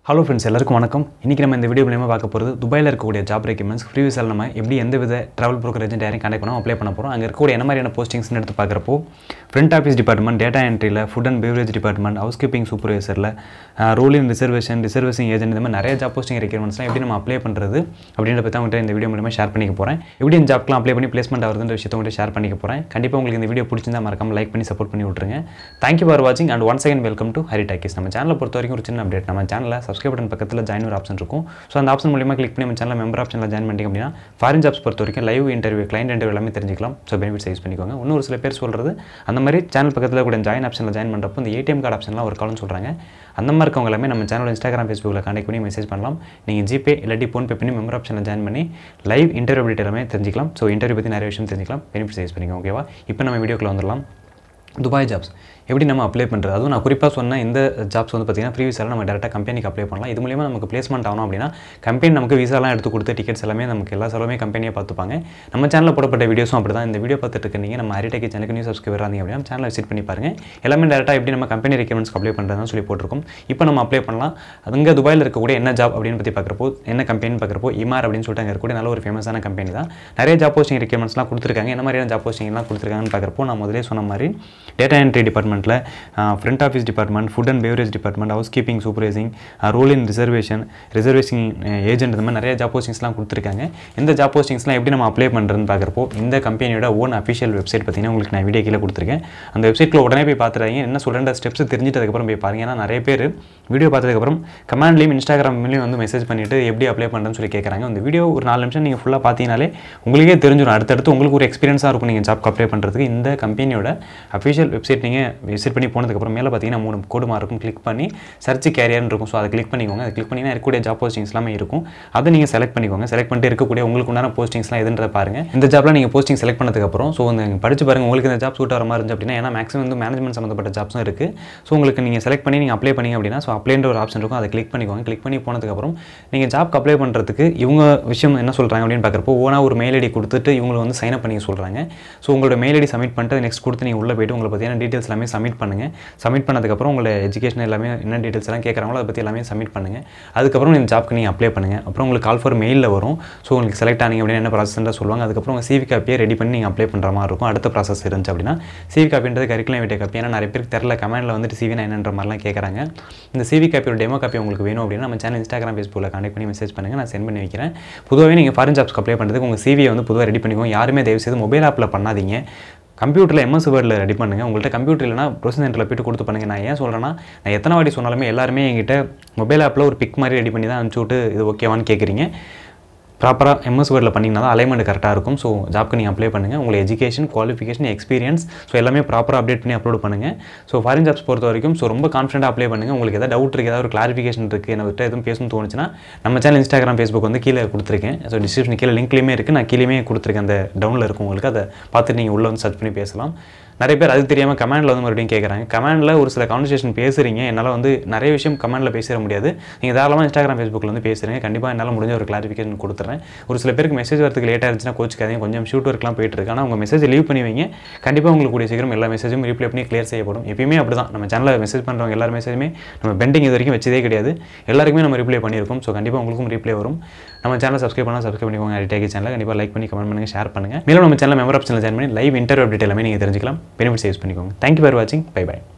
hello friends எல்லாருக்கும் வணக்கம் இன்றைக்கி நம்ம இந்த வீடியோ மூலியமாக பார்க்க போகிறது துபாயில் இருக்கக்கூடிய ஜாப் ரெக்யூமெண்ட்ஸ் ஃப்ரீ விசால் நம்ம எப்படி எந்த வித ட்ராவல் ப்ரோக்கர் ஏஜென்ட் யாரையும் கான்டாக்ட் பண்ணோம் அப்ளை பண்ண போகிறோம் அங்கே இருக்கக்கூடிய என்ன மாதிரியான போஸ்டிங்ஸ்னு எடுத்து பார்க்குறப்போ ஃப்ரண்ட் ஆஃபீஸ் டிபார்ட்மெண்ட் டேட்டா என்ட்ரியில் food and beverage department housekeeping சூப்பர்வைசரில் role in reservation reservation agent இந்த மாதிரி நிறைய ஜாப் போஸ்டிங் ரெக்யூர்மெண்ட்ஸ்லாம் எப்படி நம்ம அப்ளை பண்ணுறது அப்படின்றத பற்றி அவங்கள்ட்ட இந்த வீடியோ மூலியமாக ஷேர் பண்ணிக்க போகிறேன் எப்படி இந்த ஜாப்லாம் அப்ளை பண்ணி பிளேஸ்மெண்ட் ஆகுதுன்ற விஷயத்தை உங்கள்கிட்ட ஷேர் பண்ணிக்க போகிறேன் கண்டிப்பாக உங்களுக்கு இந்த வீடியோ பிடிச்சிருந்தா மறக்காம லைக் பண்ணி சப்போர்ட் பண்ணி விட்ருங்க தேங்க்யூ ஃபார் வாட்சிங் and one second welcome to Hari talkies நம்ம சேனலை பொறுத்த வரைக்கும் ஒரு சின்ன அப்டேட் நம்ம சேனலில் சப்ஸ்கிரைப் பட்டன் பக்கத்தில் ஜாயின் ஒரு ஆப்ஷன் இருக்கும் ஸோ அந்த ஆப்ஷன் மூலியமாக கிளிக் பண்ணி நம்ம சேனல் மெம்பர் ஆப்ஷனில் ஜாயின் பண்ணிங்க அப்படின்னா ஃபாரின் ஜாப்ஸ் பொறுத்த வரைக்கும் லைவ் இன்டர்வியூ கிளைண்ட் இன்டர்வியூ எல்லாமே தெரிஞ்சிக்கலாம் ஸோ பெனிஃபிட்ஸ் யூஸ் பண்ணிக்கோங்க இன்னும் ஒரு சில பேர் சொல்கிறது அந்த மாதிரி சேனல் பக்கத்தில் கூட ஜாயின் ஆப்ஷனில் ஜாயின் பண்ணுறப்போ இந்த ஏடிஎம் கார்டு ஆப்ஷன்லாம் ஒரு காலம்னு சொல்கிறாங்க அந்த மாதிரி இருக்கவங்க எல்லாமே நம்ம சேனல் இன்ஸ்டாகிராம் ஃபேஸ்புக்கில் கான்டெக்ட் பண்ணி மெசேஜ் பண்ணலாம் நீங்கள் ஜிபே இல்லாட்டி ஃபோன்பே பண்ணி மெம்பர் ஆப்ஷனில் ஜாயின் பண்ணி லைவ் இன்டர்வியூ அப்டேட் எல்லாமே தெரிஞ்சிக்கலாம் ஸோ இன்டர்வியூ பற்றி நிறைய விஷயம் தெரிஞ்சிக்கலாம் பெனிஃபிட்ஸ் யூஸ் பண்ணிக்கோங்க ஓகேவா இப்போ நம்ம வீடியோக்குள்ள வந்துடலாம் துபாய் ஜாப்ஸ் எப்படி நம்ம அப்ளை பண்ணுறது அதுவும் நான் குறிப்பாக சொன்ன இந்த ஜாப்ஸ் வந்து பார்த்திங்கன்னா ஃப்ரீ விசாவில் நம்ம டேரெக்டாக கம்பெனிக்கு அப்ளை பண்ணலாம் இது மூலியமாக நமக்கு பிளேஸ்மெண்ட் ஆகணும் அப்படின்னா கம்பெனி நமக்கு விசாலாம் எடுத்து கொடுத்து டிக்கெட்ஸ் எல்லாமே நமக்கு எல்லா செலவுமே கம்பெனியை பார்த்துப்பாங்க நம்ம சேனலில் போடப்பட்ட வீடியோஸும் அப்படி தான் இந்த வீடியோ பார்த்துட்டு இருக்க நீங்கள் நம்ம ஹரிடெக் சேனலுக்கு நியூஸ் சப்ஸ்கிரைபர் இருந்தீங்க அப்படின்னா சேனலை விசிட் பண்ணி பாருங்கள் எல்லாமே டேரெக்டாக எப்படி நம்ம கம்பெனி ரெக்யூமெண்ட்ஸ்க்கு அப்ளை பண்ணுறதுன்னு சொல்லி போட்டிருக்கோம் இப்போ நம்ம அப்ளை பண்ணலாம் அங்கே துபாயில் இருக்கக்கூடிய என்ன ஜாப் அப்படின்னு பற்றி பார்க்குறப்போ என்ன கம்பெனி பார்க்குறப்போ இமார் அப்படின்னு சொல்லிட்டு அங்கே இருக்கக்கூடிய நல்ல ஒரு ஃபேமஸான கம்பெனி தான் நிறைய ஜாப் போஸ்டிங் ரெக்யூமெண்ட்ஸ்லாம் கொடுத்துருக்காங்க என்ன மாதிரியான ஜாப் போஸ்டிங்லாம் கொடுத்துருக்காங்கன்னு பார்க்குறப்போ நான் முதலே சொன்ன மாதிரி டேட்டா என்ட்ரி டிபார்ட்மெண்ட்டில் front office department food and beverage department housekeeping supervising role in reservation reservation agent இந்த மாதிரி நிறைய ஜாப் போஸ்டிங்ஸ்லாம் கொடுத்துருக்காங்க இந்த ஜாப் போஸ்டிங்ஸ்லாம் எப்படி நம்ம அப்ளை பண்ணுறதுன்னு பார்க்குறப்போ இந்த கம்பெனியோட ஓன் அஃபிஷியல் வெப்சைட் பார்த்தீங்கன்னா உங்களுக்கு நான் வீடியோ கீழே கொடுத்துருக்கேன் அந்த வெப்சைட்டில் உடனே போய் பார்த்துறாங்க என்ன சொல்கிற ஸ்டெப்ஸ் தெரிஞ்சிட்டதுக்கப்புறம் போய் பாருங்க ஏன்னா நிறைய பேர் வீடியோ பார்த்ததுக்கப்புறம் கமெண்ட்லேயும் இன்ஸ்டாகிராம்லேயும் வந்து மெசேஜ் பண்ணிவிட்டு எப்படி அப்ளை பண்ணுறேன்னு சொல்லி கேட்குறாங்க அந்த வீடியோ ஒரு நாலு நிமிஷம் நீங்கள் ஃபுல்லாக பார்த்தீங்கனாலே உங்களுக்கே தெரிஞ்சிடும் அடுத்தடுத்து உங்களுக்கு ஒரு எக்ஸ்பீரியன்ஸாக இருக்கும் நீங்கள் ஜாப் அப்ளை பண்ணுறதுக்கு இந்த கம்பெனியோட அஃபிஷியல் வெப்சைட் நீங்கள் விசிட் பண்ணி போனதுக்கப்புறம் மேலே பார்த்தீங்கன்னா மூணு கோடுமா இருக்கும் கிளிக் பண்ணி சர்ச் கேரியர்னு இருக்கும் ஸோ அதை கிளிக் பண்ணிக்கோங்க அதை கிளிக் பண்ணிங்கன்னா இருக்கக்கூடிய ஜாப் போஸ்டிங்ஸ் எல்லாமே இருக்கும் அதை நீங்கள் செலக்ட் பண்ணிக்கோங்க செலக்ட் பண்ணிட்டு இருக்கக்கூடிய உங்களுக்கு உண்டான போஸ்டிங்ஸ்லாம் எதுன்றத பாருங்கள் இந்த ஜாப்லாம் நீங்கள் போஸ்டிங் செலக்ட் பண்ணதுக்கப்புறம் ஸோ நீங்கள் படிச்சு பாருங்கள் உங்களுக்கு இந்த ஜாப் சூட் ஆகிற மாதிரி இருந்துச்சு அப்படின்னா ஏன்னா மேக்ஸிமம் வந்து மேனேஜ்மெண்ட் சம்மந்தப்பட்ட ஜாப்ஸும் இருக்குது ஸோ உங்களுக்கு நீங்கள் செலக்ட் பண்ணி நீங்கள் அப்ளை பண்ணீங்க அப்படின்னா ஸோ அப்ளைன்ற ஒரு ஆப்ஷன் இருக்கும் அதை கிளிக் பண்ணிக்கோங்க கிளிக் பண்ணி போனதுக்கப்புறம் நீங்கள் ஜாப்க்கு அப்ளை பண்ணுறதுக்கு இவங்க விஷயம் என்ன சொல்கிறாங்க அப்படின்னு பார்க்குறப்போ ஓனாக ஒரு மெயில் ஐடி கொடுத்துட்டு இவங்களை வந்து சைன் அப் பண்ணிக்க சொல்கிறாங்க ஸோ உங்களோட மெயில் ஐடி சப்மிட் பண்ணிட்டு நெக்ஸ்ட் கொடுத்து நீங்கள் உள்ளே போயிட்டு உங்களை பற்றியான டீட்டெயில்ஸ் எல்லாமே சப்மிட் பண்ணுங்கள் சப்மிட் பண்ணதுக்கப்புறம் உங்களோட எஜுகேஷன் எல்லாமே என்ன டீட்டெயில்ஸ் எல்லாம் கேட்குறாங்களோ அதை பற்றி எல்லாமே சப்மிட் பண்ணுங்கள் அதுக்கப்புறம் இந்த ஜாப்க்கு நீங்கள் அப்ளை பண்ணுங்கள் அப்புறம் உங்களுக்கு கால் ஃபார் மெயிலில் வரும் ஸோ உங்களுக்கு செலக்ட் ஆனீங்க அப்படின்னா என்ன ப்ராசஸ்ன்ற சொல்லுவாங்க அதுக்கப்புறம் உங்கள் சிவி காப்பியை ரெடி பண்ணி நீங்கள் அப்ளை பண்ணுற மாதிரி இருக்கும் அடுத்த ப்ராசஸ் இருந்துச்சு அப்படின்னா சிவி காப்பின்றது கரிக்குலம் வீட்டை காப்பி ஏன்னா நிறைய பேருக்கு தெரில கமெண்ட்டில் வந்துட்டு சிவி நான் என்னன்ற மாதிரிலாம் கேட்குறாங்க இந்த சிவி காப்பியோட டெமோ காப்பி உங்களுக்கு வேணும் அப்படின்னா நம்ம சேனல் இன்ஸ்டாகிராம் ஃபேஸ்புக்கில் கான்டெக்ட் பண்ணி மெசேஜ் பண்ணுங்கள் நான் சென்ட் பண்ணி வைக்கிறேன் பொதுவாகவே நீங்கள் ஃபாரின் ஜாப்ஸ்க்கு அப்ளை பண்ணுறதுக்கு உங்கள் சிவியை வந்து பொதுவாக ரெடி பண்ணிக்கோங்க யாருமே தயவு செய்து மொபைல் ஆப்பில் பண்ணாதீங்க கம்ப்யூட்டரில் எம்எஸ் வேர்டில் ரெடி பண்ணுங்கள் உங்கள்கிட்ட கம்ப்யூட்டர் இல்லைனா ப்ரொசஸ் சென்டரில் போய்ட்டு கொடுத்து பண்ணுங்கள் நான் ஏன் சொல்கிறேன்னா நான் எத்தனை வாட்டி சொன்னாலுமே எல்லாருமே என்கிட்ட மொபைல் ஆப்பில் ஒரு பிக் மாதிரி ரெடி பண்ணி தான் அனுப்பிச்சி விட்டு இது ஓகேவான்னு கேட்குறீங்க ப்ராப்பராக எம்எஸ் வேர்டில் பண்ணிங்கன்னா தான் அலைன்மெண்ட் கரெக்டாக இருக்கும் ஸோ ஜாப்க்கு நீங்கள் அப்ளை பண்ணுங்கள் உங்களை எஜுகேஷன் குவாலிஃபிகேஷன் எக்ஸ்பீரியன்ஸ் ஸோ எல்லாமே ப்ராப்பராக அப்டேட் பண்ணி அப்லோட் பண்ணுங்கள் ஸோ ஃபாரின் ஜாப்ஸ் பொறுத்த வரைக்கும் ஸோ ரொம்ப கான்ஃபிடென்ட்டாக அப்ளை பண்ணுங்கள் உங்களுக்கு எதாவது டவுட் இருக்குது ஏதாவது ஒரு கிளாரிஃபிகேஷன் இருக்குது என்ன விட்டு எதுவும் பேசணும்னு தோணுச்சுன்னா நம்ம சேனல் இன்ஸ்டாகிராம் ஃபேஸ்புக் வந்து கீழே கொடுத்துருக்கேன் ஸோ டிஸ்கிரிப்ஷன் கீழே லிங்க்லேயுமே இருக்குது நான் கீழேயுமே கொடுத்துருக்கேன் அந்த டவுனில் இருக்கும் உங்களுக்கு அதை பார்த்துட்டு நீங்கள் உள்ளே வந்து சர்ச் பண்ணி பேசலாம் நிறைய பேர் அது தெரியாமல் கமெண்டில் வந்து மறுபடியும் கேட்குறாங்க கமெண்டில் ஒரு சில கான்வர்சேஷன் பேசுகிறீங்க என்னால் வந்து நிறைய விஷயம் கமெண்டில் பேசிட முடியாது நீங்கள் தாராளமாக இன்ஸ்டாகிராம் ஃபேஸ்புக்கில் வந்து பேசுகிறீங்க கண்டிப்பாக என்னால் முடிஞ்ச ஒரு கிளாரிஃபிகேஷன் கொடுத்துறேன் ஒரு சில பேருக்கு மெசேஜ் வரதுக்கு லேட்டாக இருந்துச்சுன்னா கோச்சிக்காதீங்க கொஞ்சம் ஷூட் ஒர்க்லாம் போயிட்டு இருக்கு ஆனால் உங்கள் மெசேஜ் லீவ் பண்ணி வைங்க கண்டிப்பாக உங்களுக்கு கூடிய சீக்கிரம் எல்லா மெசேஜும் ரிப்ளை பண்ணி கிளியர் செய்யப்படும் எப்பயுமே அப்படி தான் நம்ம சேனலில் மெசேஜ் பண்ணுறவங்க எல்லார் மெசேஜுமே நம்ம பெண்டிங் இது வரைக்கும் வச்சதே கிடையாது எல்லாருக்குமே நம்ம ரிப்ளை பண்ணியிருக்கோம் ஸோ கண்டிப்பாக உங்களுக்கும் ரிப்ளை வரும் நம்ம சேனல் சப்ஸ்கிரைப் பண்ணால் சப்ஸ்கிரைப் பண்ணிக்கோங்க ஐடியாகி சேனல் கண்டிப்பாக லைக் பண்ணி கமெண்ட் பண்ணுங்கள் ஷேர் பண்ணுங்கள் மேலும் நம்ம சேனல் மெம்பர் ஆப்ஷனில் ஜாயின் பண்ணி லைவ் இன்டர்வியூ அப்டேட் எல்லாமே நீங்கள் தெரிஞ்சிக்கலாம் பெனிஃபிட்ஸ் யூஸ் பண்ணிக்கோங்க தேங்க்யூ ஃபார் வாட்சிங் பை பை